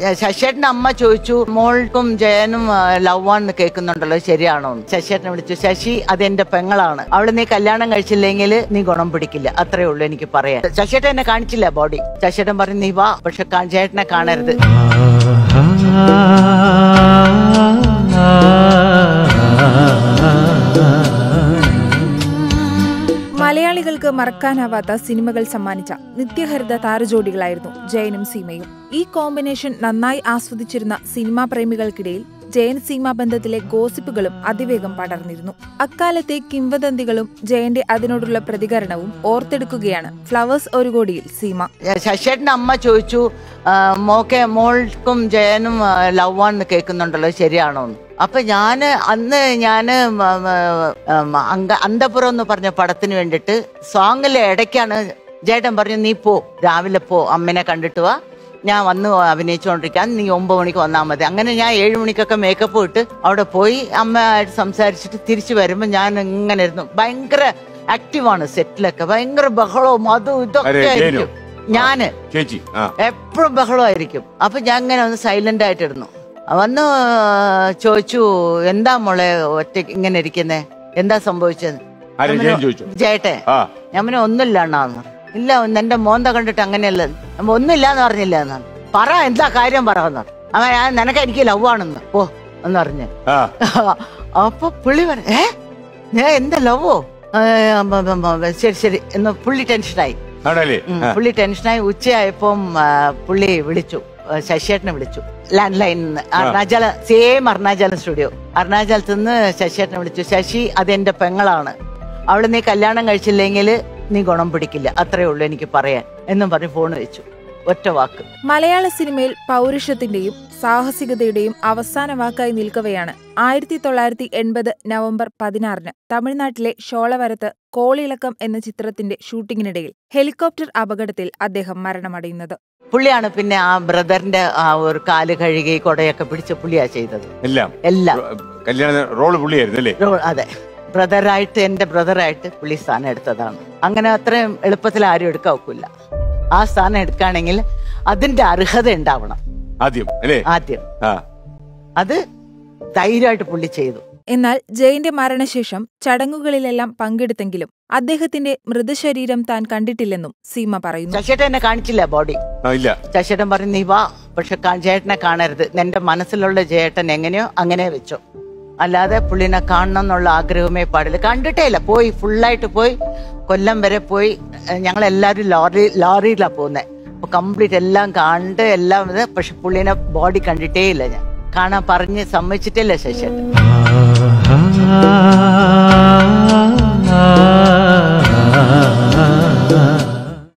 ശശിയേട്ടന്റെ അമ്മ ചോദിച്ചു മോൾക്കും ജയനും ലവ് ആണെന്ന് കേൾക്കുന്നുണ്ടല്ലോ ശരിയാണോ എന്ന് ശശിയേട്ടനെ വിളിച്ചു ശശി അതെന്റെ പെങ്ങളാണ് അവള് നീ കല്യാണം കഴിച്ചില്ലെങ്കിൽ നീ ഗുണം പിടിക്കില്ല അത്രേ ഉള്ളൂ എനിക്ക് പറയാൻ ശശിയേട്ടൻ എന്നെ കാണിച്ചില്ല ബോഡി ശശിയേട്ടൻ പറഞ്ഞു നീ വാ പക്ഷെ കാ- ചേട്ടനെ കാണരുത് മലയാളികൾക്ക് മറക്കാനാവാത്ത സിനിമകൾ സമ്മാനിച്ച നിത്യഹരിത താരജോഡികളായിരുന്നു ജയനും സീമയും ഈ കോമ്പിനേഷൻ നന്നായി ആസ്വദിച്ചിരുന്ന സിനിമാ പ്രേമികൾക്കിടയിൽ ജയൻ സീമ ബന്ധത്തിലെ ഗോസിപ്പുകളും അതിവേഗം പടർന്നിരുന്നു അക്കാലത്തെ കിംവദന്തികളും ജയന്റെ അതിനോടുള്ള പ്രതികരണവും ഓർത്തെടുക്കുകയാണ് ഫ്ലവേഴ്സ് ഒരു കോടിയിൽ സീമ ശശിയേട്ടന്റെ അമ്മ ചോദിച്ചു ആ, മോക്കെ മോൾക്കും ജയനും ലവ് ആണെന്ന് കേൾക്കുന്നുണ്ടല്ലോ ശരിയാണോ എന്ന് അപ്പൊ ഞാന് അന്ന് ഞാന് മ- മ- ഉം, അങ്ക- അന്തപുരം എന്ന് പറഞ്ഞ പടത്തിന് വേണ്ടിട്ട് സോങ്ങിലെ ഇടയ്ക്കാണ് ജേട്ടൻ പറഞ്ഞു നീ പോ രാവിലെ പോ അമ്മനെ കണ്ടിട്ട് വാ ഞാൻ വന്ന് അഭിനയിച്ചുകൊണ്ടിരിക്കാൻ നീ ഒമ്പത് മണിക്ക് വന്നാൽ മതി അങ്ങനെ ഞാൻ ഏഴ് മണിക്കൊക്കെ മേക്കപ്പ് ഇട്ട് അവിടെ പോയി അമ്മയായിട്ട് സംസാരിച്ചിട്ട് തിരിച്ചു വരുമ്പോൾ ഞാൻ ഇങ്ങനെ ഇരുന്നു ഭയങ്കര ആക്റ്റീവാണ് സെറ്റിലൊക്കെ ഭയങ്കര ബഹളവും അതും ഇതൊക്കെ ആര്, ജയനോ? ആയിരിക്കും ഞാന് ചേച്ചി ആ എപ്പോഴും ബഹളമായിരിക്കും അപ്പൊ ഞാൻ ഇങ്ങനെ ഒന്ന് സൈലന്റ് ആയിട്ടിരുന്നു വന്ന് ചോദിച്ചു എന്താ മോളെ ഒറ്റ ഇങ്ങനെ ഇരിക്കുന്നേ എന്താ സംഭവിച്ചത് ആരെ ജയൻ ചോദിച്ചു ജേട്ടെ ആ ഞാൻ പിന്നെ ഒന്നുമില്ല അണ്ണാന്ന് ഇല്ല എന്റെ മോന്ത കണ്ടിട്ട് അങ്ങനെയല്ല അപ്പൊ ഒന്നുമില്ല എന്ന് പറഞ്ഞില്ല എന്നാണ് പറ എന്താ കാര്യം പറ എന്ന് പറഞ്ഞു. അവൻ ഞാൻ നിനക്ക് എനിക്ക് ലവ് ആണെന്ന് ഓ എന്ന് പറഞ്ഞു ആ അപ്പൊ പുള്ളി പറഞ്ഞു ഏ ഞാൻ എന്താ ലവോ ശരി ശരി എന്ന് പുള്ളി ടെൻഷനായി ആണല്ലേ ഉം, ആ. പുള്ളി ടെൻഷനായി ഉച്ചയായപ്പം ആ, പുള്ളി വിളിച്ചു ആ, ശശിയേട്ടനെ വിളിച്ചു ലാൻഡ് ലൈനിൽ നിന്ന് അരുണാചല സെയിം അരുണാചലം സ്റ്റുഡിയോ അരുണാചലത്ത് നിന്ന് ശശിയേട്ടനെ വിളിച്ചു ശശി അതെന്റെ പെങ്ങളാണ് അവള് നീ കല്യാണം കഴിച്ചില്ലെങ്കിൽ നീ ഗുണം പിടിക്കില്ല അത്രേ ഉള്ളൂ എനിക്ക് പറയാൻ എന്നും പറഞ്ഞ് ഫോൺ വെച്ചു ഒറ്റ വാക്ക് മലയാള സിനിമയിൽ പൗരുഷത്തിന്റെയും സാഹസികതയുടെയും അവസാന വാക്കായി നിൽക്കവെയാണ് ആയിരത്തി തൊള്ളായിരത്തി എൺപത് നവംബർ പതിനാറിന് തമിഴ്നാട്ടിലെ ഷോളവരത്ത് കോളിളക്കം എന്ന ചിത്രത്തിന്റെ ഷൂട്ടിങ്ങിനിടയിൽ ഹെലികോപ്റ്റർ അപകടത്തിൽ അദ്ദേഹം മരണമടയുന്നത് പുള്ളിയാണ് പിന്നെ ആ ബ്രദറിന്റെ ആ ഒരു കാല് കഴുകി കൊടയൊക്കെ പിടിച്ച് പുള്ളിയാ ചെയ്തത് എല്ലാം എല്ലാം കല്യാണ റോള് പുള്ളിയായിരുന്നു അല്ലേ റോ- അതെ ബ്രദറായിട്ട് എന്റെ ബ്രദറായിട്ട് പുള്ളി സ്ഥാനം എടുത്തതാണ് അങ്ങനെ അത്രയും എളുപ്പത്തിൽ ആരും എടുക്കാൻ ഒക്കില്ല ആ സ്ഥാനം എടുക്കുകയാണെങ്കിൽ അതിന്റെ അർഹത ഉണ്ടാവണം ആദ്യം അല്ലേ ആദ്യം ആ അത് ധൈര്യമായിട്ട് പുള്ളി ചെയ്തു എന്നാൽ ജയന്റെ മരണശേഷം ചടങ്ങുകളിലെല്ലാം പങ്കെടുത്തെങ്കിലും അദ്ദേഹത്തിന്റെ മൃതശരീരം താൻ കണ്ടിട്ടില്ലെന്നും സീമ പറയുന്നു ശശിയേട്ടൻ എന്നെ കാണിച്ചില്ല ബോഡി ആ ഇല്ല ശശിയേട്ടൻ പറഞ്ഞു നീ വാ പക്ഷെ കാ- ജയേട്ടനെ കാണരുത് നിന്റെ മനസ്സിലുള്ള ജയേട്ടൻ എങ്ങനെയോ അങ്ങനെ വെച്ചോ അല്ലാതെ പുള്ളിനെ കാണണം എന്നുള്ള ആഗ്രഹമേ പാടില്ല കണ്ടിട്ടേ ഇല്ല പോയി ഫുള്ളായിട്ട് പോയി കൊല്ലം വരെ പോയി ഞങ്ങൾ എല്ലാവരും ലോറി ലോറിയിലാണ് പോകുന്നത് അപ്പൊ കംപ്ലീറ്റ് എല്ലാം കണ്ട് എല്ലാം ഇത് പക്ഷെ പുള്ളിനെ ബോഡി കണ്ടിട്ടേ ഇല്ല ഞാൻ കാണാൻ പറഞ്ഞ് സമ്മതിച്ചിട്ടില്ല ശശിയേട്ടൻ ആ